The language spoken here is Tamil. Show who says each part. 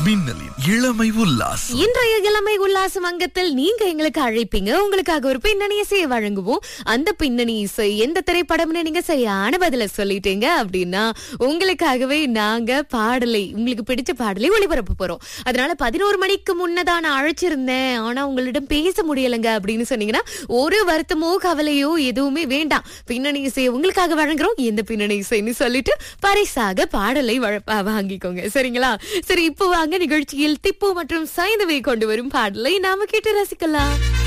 Speaker 1: மின்னலின் இளமை உல்லாசம்
Speaker 2: இன்றைய இளமை உல்லாசம் அங்கத்தில் நீங்க எங்களுக்கு அழைப்பீங்க உங்களுக்காக ஒரு பின்னணி இசையை வழங்குவோம் அந்த பின்னணி இசை எந்த திரைப்படம்னு நீங்க சரியான பதில சொல்லிட்டீங்க அப்படின்னா உங்களுக்காகவே நாங்க பாடலை உங்களுக்கு பிடிச்ச பாடலை ஒளிபரப்ப போறோம் அதனால பதினோரு மணிக்கு முன்னதான் நான் அழைச்சிருந்தேன் ஆனா உங்களிடம் பேச முடியலைங்க அப்படின்னு சொன்னீங்கன்னா ஒரு வருத்தமோ கவலையோ எதுவுமே வேண்டாம் பின்னணி இசையை உங்களுக்காக வழங்குறோம் எந்த பின்னணி இசைன்னு சொல்லிட்டு பரிசாக பாடலை வழ- வாங்கிக்கோங்க சரிங்களா சரி இப்போ வாங்க நிகழ்ச்சியில் திப்பு மற்றும் சைந்தவை கொண்டு வரும் பாடலை நாம கேட்டு ரசிக்கலாம்